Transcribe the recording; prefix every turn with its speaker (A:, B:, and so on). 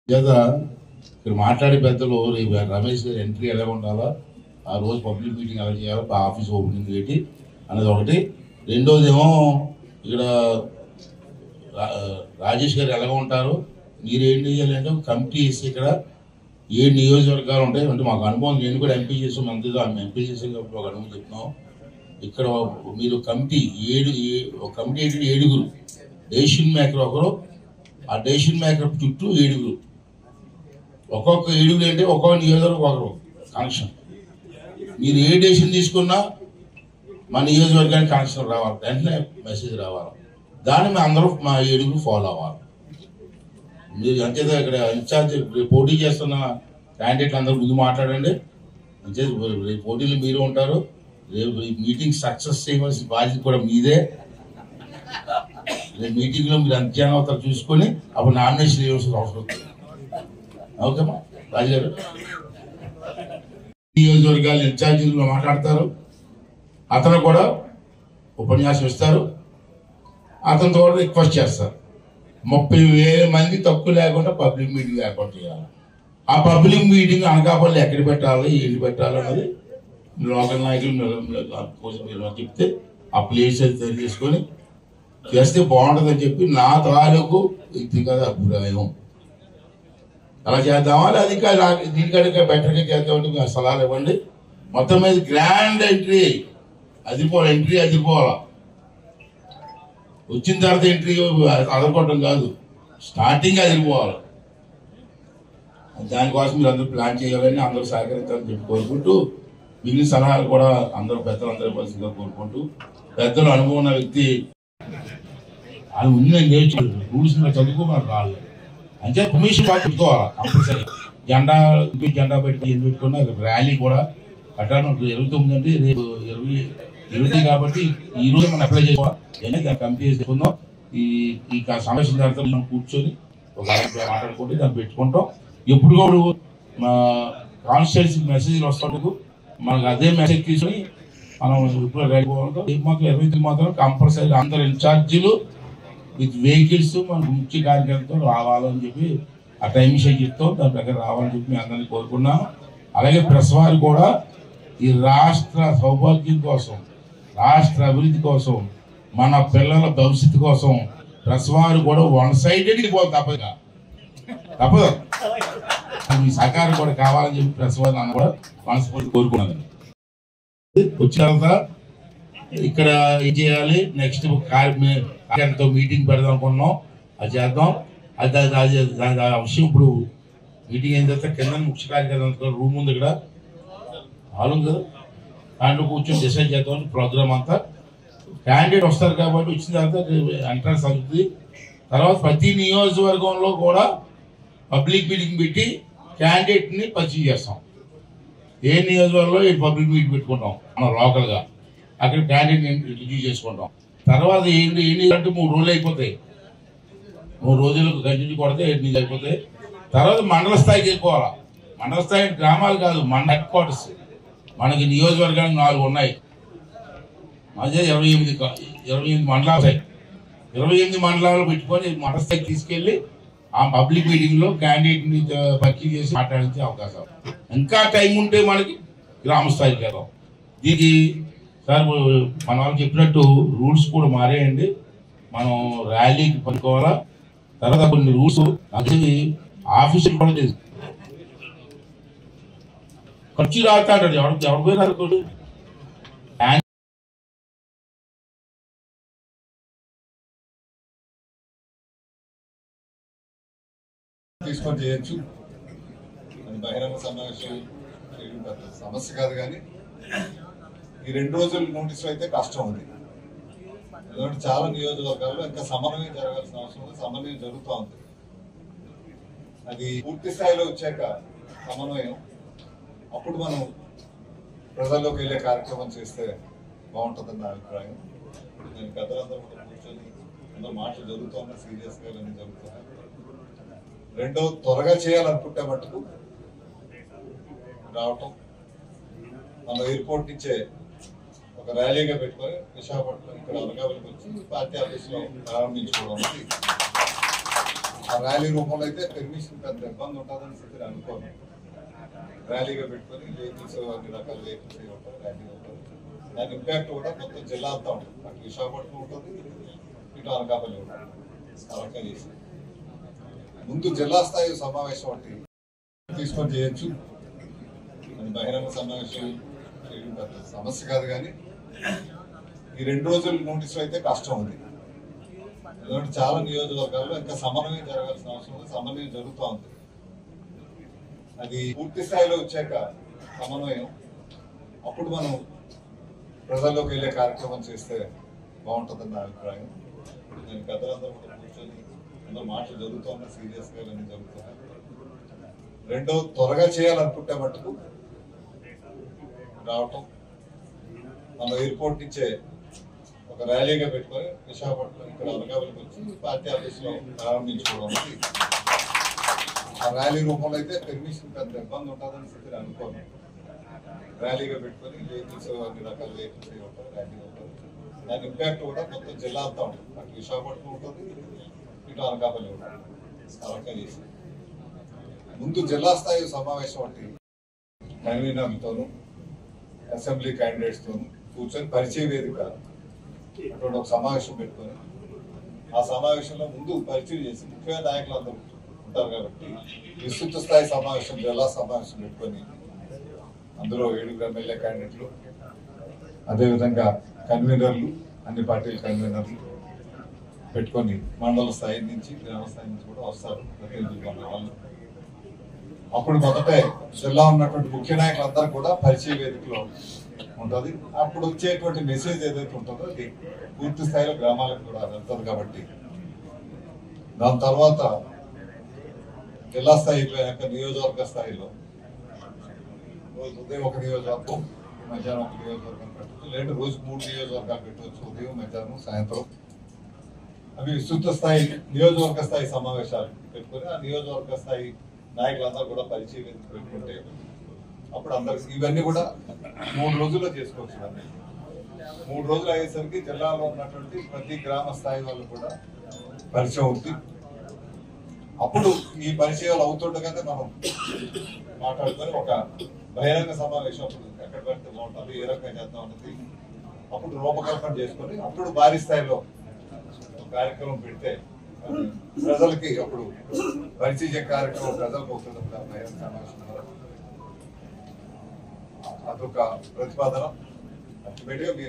A: లేదా ఇక్కడ మాట్లాడే పెద్దలు రేపు రమేష్ గారి ఎంట్రీ ఎలా ఉండాలా ఆ రోజు పబ్లిక్ మీటింగ్ ఎలా చేయాలో ఆ ఆఫీస్ ఓపెనింగ్ ఏంటి అనేది ఒకటి రెండోది ఏమో ఇక్కడ రా- రాజేష్ గారు ఎలా ఉంటారు మీరు ఏం చేయాలంటే ఒక కమిటీ వేసి ఇక్కడ ఏ నియోజకవర్గాలు ఉంటాయి అంటే మాకు అనుభవం నేను కూడా ఎంపీ చేసాం అంతేదో ఎంపీ చేసాం కాబట్టి ఒక అనుభవం చెప్తున్నాం ఇక్కడ మీరు కమిటీ ఏడు ఏ- ఒక కమిటీ ఏంటి ఏడుగురు డెసిషన్ మేకర్ ఒకరు ఆ డెసిషన్ మేకర్ చుట్టూ ఏడుగురు ఒక్కొక్క ఏడుగురు అంటే ఒక్కొక్క నియోజకవర్గం ఒకరు కనెక్షన్ మీరు ఏ డెసిషన్ తీసుకున్నా మా నియోజకవర్గానికి కనెక్షన్ రావాలి వెంటనే మెసేజ్ రావాలి దాన్ని మేము అందరూ మా ఏడుగురు ఫాలో అవ్వాలి మీరు అంతేదా ఇక్కడ ఇన్ఛార్జ్ రేపు పోటీ చేస్తున్న క్యాండిడేట్లు అందరూ ముందు మాట్లాడండి అంచేది రేపు పోటీలు మీరు ఉంటారు రేపు ఈ మీటింగ్ సక్సెస్ చేయవలసిన బాధ్యత కూడా మీదే రేపు మీటింగ్లో మీరు అంత్యాన్ని అవుతారు చూసుకొని అప్పుడు నామినేషన్ వేయాల్సిన అవసరం ఉంది. ఓకేమా రాజు గారు నియోజకవర్గాల ఇన్ఛార్జీలు మాట్లాడతారు అతను కూడా ఉపన్యాసం ఇస్తారు అతనితో కూడా రిక్వెస్ట్ చేస్తారు ముప్పై వేల మంది తక్కువ లేకుండా పబ్లిక్ మీటింగ్ ఏర్పాటు చేయాలి ఆ పబ్లిక్ మీటింగ్ అనకాపల్లి ఎక్కడ పెట్టాలి ఏంటి పెట్టాలి అన్నది లోకల్ నాయకులు మీరు- మీరు కోసం మీరు మాకు చెప్తే ఆ ప్లేస్ అది తెలియజేసుకొని చేస్తే బాగుంటుందని చెప్పి నా తాలూకు వ్యక్తిగత అభిప్రాయం అలా చేద్దామా లేదా అది ఇంకా రా- దీనికంటే బెటర్గా చేద్దామంటే మీరు సలహాలు ఇవ్వండి మొత్తం మీద గ్రాండ్ ఎంట్రీ అదిపోవాలి ఎంట్రీ అదిపోవాలా వచ్చిన తర్వాత ఎంట్రీ అదనుకోవటం కాదు స్టార్టింగ్ అదిరిపోవాలి దానికోసం మీరు అందరూ ప్లాన్ చేయాలని అందరూ సహకరించాలని చెప్పి కోరుకుంటూ మిగిలిన సలహాలు కూడా అందరూ పెద్దలు అందరూ పరిస్థితిగా కోరుకుంటూ పెద్దలు అనుభవం ఉన్న వ్యక్తి అది ఉంది నేర్చు రూల్స్ మీద చదువుకోమని రాలేదు అంటే పర్మిషన్ బాగా పెట్టుకోవాలి కంపల్సరీ జెండా ఇంటి జెండా పెట్టుకుని ఏం పెట్టుకున్నా ర్యాలీ కూడా కట్టాను ఇరవై తొమ్మిది అంటే రేపు ఇరవై ఇరవై కాబట్టి ఈ రోజు మనం అప్లై చేసుకోవాలి ఏదైనా దాన్ని కంప్లీట్ చేసుకుందాం ఈ ఈ కా- సమావేశం తర్వాత మనం కూర్చొని ఒక అరగంట మాట్లాడుకుంటే దాన్ని పెట్టుకుంటాం ఎప్పుడు కూడా మా కాన్స్టిట్యూన్సీ మెసేజ్లు వస్తాడు మనకు అదే మెసేజ్ తీసుకొని మనం ఇప్పుడు రెడీ పోవాలి మాకు ఇరవై తొమ్మిది మాత్రం కంపల్సరీ అందరు ఇన్ఛార్జీలు విత్ వెహికల్స్ మనకు ముఖ్య కార్యక్రమంతో రావాలని చెప్పి ఆ టైం షేర్ చెప్తాం దాని ప్రకారం రావాలని చెప్పి మేము అందరినీ కోరుకున్నాం అలాగే ప్రెస్ వారు కూడా ఈ రాష్ట్ర సౌభాగ్యం కోసం రాష్ట్ర అభివృద్ధి కోసం మన పిల్లల భవిష్యత్తు కోసం ప్రెస్ వారు కూడా వన్ సైడెడ్ పోదు తప్పదుగా తప్పదు మీ సహకారం కూడా కావాలని చెప్పి ప్రెస్ వారు నన్ను కూడా మనస్ఫూర్తి కోరుకున్నాను వచ్చిన తర్వాత ఇక్కడ ఏం చేయాలి నెక్స్ట్ కార్యంతో మీటింగ్ పెడదాం అనుకున్నాం అది చేద్దాం అది అది- అది అది ఆ విషయం ఇప్పుడు మీటింగ్ అయిన తర్వాత కింద ముఖ్య కార్యక్రమం రూమ్ ఉంది ఇక్కడ హాల్ ఉంది కదా దాంట్లో కూర్చొని డిసైడ్ చేద్దాం ప్రోగ్రామ్ అంతా క్యాండిడేట్ వస్తారు కాబట్టి వచ్చిన తర్వాత ఎంట్రన్స్ అవుతుంది తర్వాత ప్రతి నియోజకవర్గంలో కూడా పబ్లిక్ మీటింగ్ పెట్టి క్యాండిడేట్ని పరిచయం చేస్తాం ఏ నియోజకవర్గంలో ఈ పబ్లిక్ మీటింగ్ పెట్టుకుంటాం మనం లోకల్గా అక్కడ క్యాండిడేట్ ఇంట్రడ్యూస్ చేసుకుంటాం తర్వాత ఏంటి ఏంటి అంటే మూడు రోజులు అయిపోతాయి మూడు రోజులకు కంటిన్యూ కొడితే ఏడు నీళ్ళు అయిపోతాయి తర్వాత మండల స్థాయికి వెళ్ళిపోవాలా మండల స్థాయి అంటే గ్రామాలు కాదు మన హెడ్ క్వార్టర్స్ మనకి నియోజకవర్గానికి నాలుగు ఉన్నాయి అదే ఇరవై ఎనిమిది కా- ఇరవై ఎనిమిది మండలాలు ఉన్నాయి ఇరవై ఎనిమిది మండలాలు పెట్టుకొని మండల స్థాయికి తీసుకెళ్ళి ఆ పబ్లిక్ మీటింగ్ లో క్యాండిడేట్ ని పరిచయం చేసి మాట్లాడించే అవకాశం ఇంకా టైం ఉంటే మనకి గ్రామ స్థాయికి వెళ్దాం దీనికి సార్ మన వాళ్ళు చెప్పినట్టు రూల్స్ కూడా మారేయండి మనం ర్యాలీకి పనుకోవాలా తర్వాత కొన్ని రూల్స్ అది ఆఫీసులు కూడా లేదు ఖర్చు రాస్తాడు ఎవరు ఎవరు పోయినా అనుకోడు
B: తీసుకొని చేయొచ్చు అది బహిరంగ సమావేశం చేయడం పెద్ద సమస్య కాదు కానీ ఈ రెండు రోజుల నోటీస్ అయితే కష్టం ఉంది ఎందుకంటే చాలా నియోజకవర్గాల్లో ఇంకా సమన్వయం జరగాల్సిన అవసరం ఉంది సమన్వయం జరుగుతూ ఉంది అది పూర్తి స్థాయిలో వచ్చాక సమన్వయం అప్పుడు మనం ప్రజల్లోకి వెళ్ళే కార్యక్రమం చేస్తే బాగుంటుందని నా అభిప్రాయం నేను పెద్దలందరూ కూడా కూర్చొని అందరూ మాటలు జరుగుతున్నాయి సీరియస్గా ఇవన్నీ జరుగుతున్నాయి రెండో త్వరగా చేయాలనుకుంటే మటుకు రావటం మన ఎయిర్పోర్ట్ నుంచే ఒక ర్యాలీగా పెట్టుకొని విశాఖపట్నం ఇక్కడ అనకాపల్లికి వచ్చి పార్టీ ఆఫీస్లో ప్రారంభించుకోవడం అనేది ఆ ర్యాలీ రూపంలో అయితే పెర్మిషన్ పెద్ద ఇబ్బంది ఉంటుందని చెప్పి అనుకోను ర్యాలీగా పెట్టుకొని వెహికల్స్ అన్ని రకాల వెహికల్స్ అవి ఉంటాయి ర్యాలీ ఉంటుంది దాని ఇంపాక్ట్ కూడా మొత్తం జిల్లా అంతా ఉంటుంది అటు విశాఖపట్నం ఉంటుంది ఇటు అనకాపల్లి ఉంటుంది ఆ రకంగా చేసి ముందు జిల్లా స్థాయి సమావేశం ఒకటి తీసుకొని చేయొచ్చు అది బహిరంగ సమావేశం చేయడం పెద్ద సమస్య కాదు కానీ ఈ రెండు రోజుల నోటీస్ అయితే కష్టం ఉంది ఎందుకంటే చాలా నియోజకవర్గాల్లో ఇంకా సమన్వయం జరగాల్సిన అవసరం ఉంది సమన్వయం జరుగుతూ ఉంది అది పూర్తి స్థాయిలో వచ్చాక సమన్వయం అప్పుడు మనం ప్రజల్లోకి వెళ్ళే కార్యక్రమం చేస్తే బాగుంటుందని నా అభిప్రాయం నేను పెద్దలందరూ కూడా కూర్చొని అందరూ మాటలు జరుగుతున్నాయి సీరియస్ గా ఇవన్నీ జరుగుతున్నాయి రెండో త్వరగా చేయాలనుకుంటే మటుకు రావటం మన ఎయిర్పోర్ట్ నుంచే ఒక ర్యాలీగా పెట్టుకొని విశాఖపట్నం ఇక్కడ అనకాపల్లికి వచ్చి పార్టీ ఆఫీస్లో ప్రారంభించుకోవడం అనేది ఆ ర్యాలీ రూపంలో అయితే పెర్మిషన్ పెద్ద ఇబ్బంది ఉంటుందని చెప్పి అనుకోను ర్యాలీగా పెట్టుకొని వెహికల్స్ అన్ని రకాల వెహికల్స్ అవి ఉంటాయి ర్యాలీ ఉంటుంది దాని ఇంపాక్ట్ కూడా మొత్తం జిల్లా అంతా ఉంటుంది అటు విశాఖపట్నం ఉంటుంది ఇటు అనకాపల్లి ఉంటుంది ఆ రకంగా చేసి ముందు జిల్లా స్థాయి సమావేశం ఒకటి కన్వీనర్లతోనూ అసెంబ్లీ క్యాండిడేట్స్ తోనూ కూర్చొని పరిచయ వేదిక అటువంటి ఒక సమావేశం పెట్టుకొని ఆ సమావేశంలో ముందు పరిచయం చేసి ముఖ్యమైన నాయకులు అందరూ ఉంటారు కాబట్టి విస్తృత స్థాయి సమావేశం జిల్లా సమావేశం పెట్టుకొని అందులో ఏడుగురు ఎమ్మెల్యే క్యాండిడేట్లు అదేవిధంగా కన్వీనర్లు అన్ని పార్టీల కన్వీనర్లు పెట్టుకొని మండల స్థాయి నుంచి గ్రామ స్థాయి నుంచి కూడా వస్తారు ప్రతినిధులు మన వాళ్ళు అప్పుడు మొదటే జిల్లా ఉన్నటువంటి ముఖ్య నాయకులందరూ కూడా పరిచయ వేదికలో ఉంటుంది అప్పుడు వచ్చేటువంటి మెసేజ్ ఏదైతే ఉంటుందో అది పూర్తి స్థాయిలో గ్రామాలకు కూడా వెళ్తుంది కాబట్టి దాని తర్వాత జిల్లా స్థాయి అయిపోయాక నియోజకవర్గ స్థాయిలో రోజు ఉదయం ఒక నియోజకవర్గం మధ్యాహ్నం ఒక నియోజకవర్గం పెట్టచ్చు లేదా రోజు మూడు నియోజకవర్గాలు పెట్టవచ్చు ఉదయం మధ్యాహ్నం సాయంత్రం అవి విస్తృత స్థాయి నియోజకవర్గ స్థాయి సమావేశాలు పెట్టుకొని ఆ నియోజకవర్గ స్థాయి నాయకులందరూ కూడా పరిచయం ఎందుకు పెట్టుకుంటే అప్పుడు అందరికి ఇవన్నీ కూడా మూడు రోజుల్లో చేసుకోవచ్చు ఇవన్నీ మూడు రోజులు అయ్యేసరికి జిల్లాలో ఉన్నటువంటి ప్రతి గ్రామ స్థాయి వాళ్ళు కూడా పరిచయం అవుతుంది అప్పుడు ఈ పరిచయాలు అవుతుండగానే మనం మాట్లాడుకొని ఒక బహిరంగ సమావేశం అప్పుడు ఎక్కడ పెడితే బాగుంటుంది ఏ రకంగా చేద్దాం అనేది అప్పుడు రూపకల్పన చేసుకొని అప్పుడు భారీ స్థాయిలో ఒక కార్యక్రమం పెడితే అది ప్రజలకి అప్పుడు పరిచయ కార్యక్రమం ప్రజలకు అవుతుంది అప్పుడు ఆ బహిరంగ సమావేశం ద్వారా అదొక ప్రతిపాదన అల్టిమేట్గా మీరు